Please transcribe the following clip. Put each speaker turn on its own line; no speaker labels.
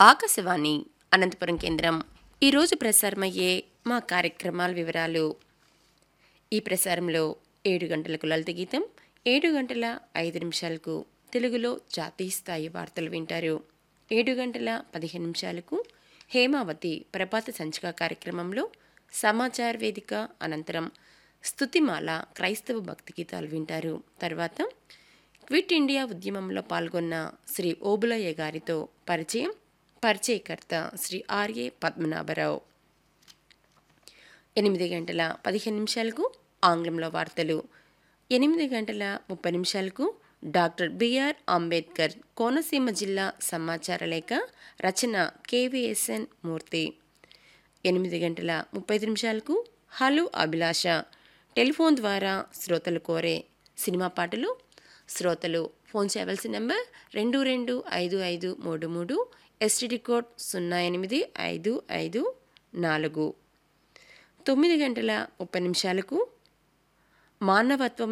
ఆకాశవాణి అనంతపురం కేంద్రం ఈరోజు ప్రసారమయ్యే మా కార్యక్రమాల వివరాలు ఈ ప్రసారంలో ఏడు గంటలకు లలిత గీతం ఏడు గంటల ఐదు నిమిషాలకు తెలుగులో జాతీయ స్థాయి వార్తలు వింటారు ఏడు గంటల పదిహేను నిమిషాలకు హేమావతి ప్రభాత సంచిక కార్యక్రమంలో సమాచార వేదిక అనంతరం స్తుతిమాల క్రైస్తవ భక్తి గీతాలు వింటారు తర్వాత క్విట్ ఇండియా ఉద్యమంలో పాల్గొన్న శ్రీ ఓబులయ్య గారితో పరిచయం పరిచయకర్త శ్రీ ఆర్ఏ పద్మనాభరావు ఎనిమిది గంటల పదిహేను నిమిషాలకు ఆంగ్లంలో వార్తలు ఎనిమిది గంటల ముప్పై నిమిషాలకు డాక్టర్ బిఆర్ అంబేద్కర్ కోనసీమ జిల్లా సమాచార లేఖ రచన కేవీఎస్ఎన్ మూర్తి ఎనిమిది గంటల ముప్పై ఐదు నిమిషాలకు హలో అభిలాష టెలిఫోన్ ద్వారా శ్రోతలు కోరే సినిమా పాటలు శ్రోతలు ఫోన్ చేయవలసిన నెంబర్ రెండు రెండు ఐదు ఐదు మూడు మూడు ఎస్టిడి కోడ్ సున్నా ఎనిమిది ఐదు ఐదు నాలుగు తొమ్మిది గంటల ముప్పై నిమిషాలకు మానవత్వం